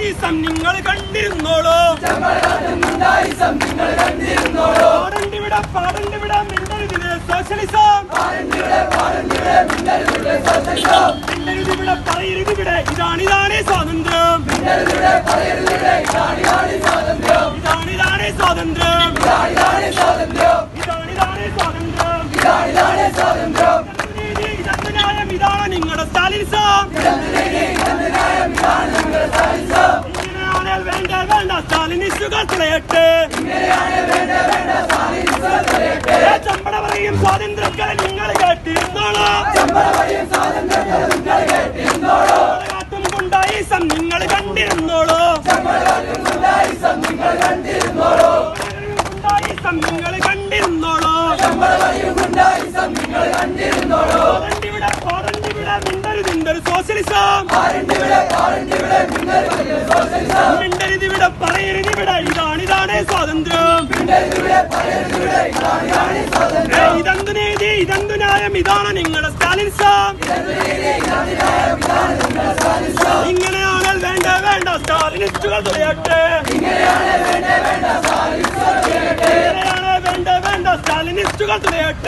ഗുണ്ടായിസം നിങ്ങൾ കണ്ടിരുന്നോളൂ പാടണ്ടിവിട പാടണ്ടിവിട മിണ്ടരുതിന് സോഷ്യലിസം മിണ്ടരുതിവിടെ പറയരുതിവിടെ ഇതാണിതാണേ സ്വാതന്ത്ര്യം ഇതാണിതാണേ സ്വാതന്ത്ര്യം ഇതാണിതാണേ സ്വാതന്ത്ര്യം നീതി, ഇതെന്ത് ന്യായം ഇതാണ് നിങ്ങളുടെ സ്റ്റാലിനിസം ഇങ്ങനെയാണെങ്കിൽ വേണ്ട വേണ്ട സ്റ്റാലിനിസ്റ്റുകൾ തുളയട്ടെ ഏ, ചമ്പട പറയും സ്വാതന്ത്ര്യക്കാരെ നിങ്ങൾ കേട്ടിരുന്നോളൂ കാട്ടും ഗുണ്ടായിസം നിങ്ങൾ കണ്ടിരുന്നോളൂ ഗുണ്ടായിസം നിങ്ങൾ കണ്ടിരുന്നോളൂ പാടണ്ടിവിടെ പാടണ്ടിവിടെ മിണ്ടരുതിണ്ടൊരു സോഷ്യലിസം മിണ്ടരുതിവിടെ പറയരുതിവിടെ ഇതാണിതാണ് സ്വാതന്ത്ര്യം ഏ, ഇതെന്തു നീതി ഇതെന്തു ന്യായം ഇതാണ് നിങ്ങളുടെ സ്റ്റാലിനിസം ഇങ്ങനെയാണെങ്കിൽ വേണ്ട വേണ്ട സ്റ്റാലിനിസ്റ്റുകൾ തുറയട്ടെ ഇങ്ങനെയാണ് വേണ്ട വേണ്ട സ്റ്റാലിനിസ്റ്റുകൾ തുറയട്ടെ